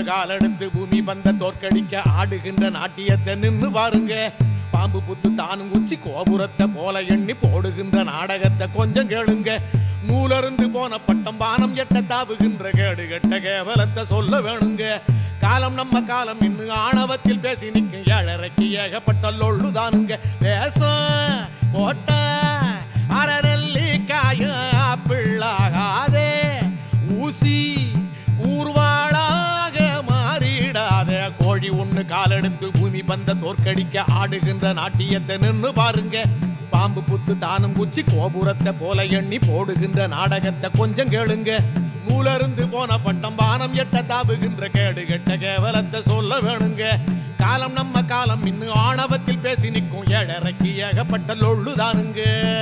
காலெடுத்து பூமி பந்த தோற்கடிக்க ஆடுகின்ற நாட்டியத்தை நின்னு பாருங்க பாம்பு புத்து தானும் குச்சி கோபுரத்தை போல எண்ணி போடுகின்ற நாடகத்தை கொஞ்சம் கேளுங்க நூலருந்து போன பட்டம் பானம் எட்ட தாவுகின்ற கேடு கெட்ட கேவலத்தை சொல்ல வேணுங்க காலம் நம்ம காலம் இன்னும் ஆணவத்தில் பேசி நிற்கும் ஏழரைக்கு ஏகப்பட்ட லொள்ளுதானுங்க வேஷம் போட்ட அரநெல்லி காய பிள்ளாகாதே ஊசி ஊர்வாளாக மாறிடாத கோழி ஒண்ணு காலெடுத்து பூமி பந்த தோற்கடிக்க ஆடுகின்ற நாட்டியத்தை நின்னு பாருங்க பாம்பு புத்து தானும் குச்சி கோபுரத்தை போல எண்ணி போடுகின்ற நாடகத்தை கொஞ்சம் கேளுங்க நூலருந்து போன பட்டம் பானம் எட்ட தாவுகின்ற கேடு கெட்ட கேவலத்தை சொல்ல வேணுங்க காலம் நம்ம காலம் இன்னும் ஆணவத்தில் பேசி நிற்கும் ஏழரைக்கு ஏகப்பட்ட லொள்ளுதானுங்க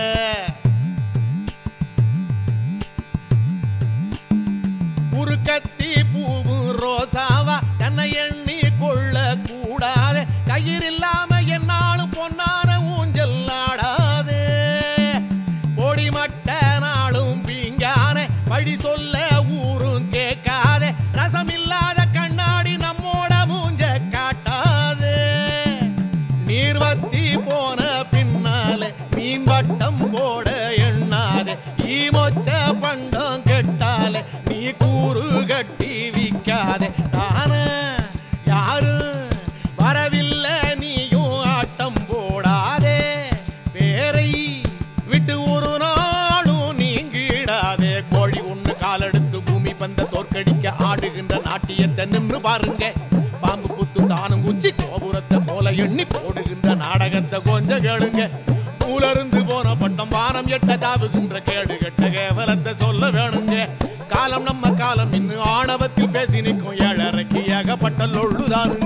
குறுக்கத்தி பூவு ரோசாவா தன்னை எண்ணி கொள்ள கூடாது கயிறு இல்லாம என்னாலும் பொன்னான ஊஞ்சல் ஆடாது பொடி மட்ட நாளும் பீங்கான வழி சொல்ல ஊரும் கேட்காதே ரசம் இல்லாத கண்ணாடி நம்மோட மூஞ்ச காட்டாது நீர்வத்தி போன பின்னாலே மீன் வட்டம் போட எண்ணாதே ஈமொச்ச பண்டம் கெட்டாலே நீ கூறு கட்டி விக்காதே தானே யாரும் வரவில்லை நீயும் ஆட்டம் போடாதே பேரை விட்டு ஒரு நாளும் நீங்கிடாதே கோழி ஒண்ணு காலெடுத்து பூமி பந்த தோற்கடிக்க ஆடுகின்ற நாட்டியத்தை நின்று பாருங்க பாம்பு புத்து தானும் குச்சி கோபுரத்தை போல எண்ணி போடுகின்ற நாடகத்தை கொஞ்சம் கேளுங்க நூலருந்து போன பட்டம் வானம் எட்ட தாவுகின்ற கேடு கெட்ட கேவலத்தை சொல்ல வேணுங்க காலம் நம்ம காலம் இன்னும் ஆணவத்தில் பேசி நிற்கும் ஏழரைக்கு ஏகப்பட்ட லொள்ளுதானுங்க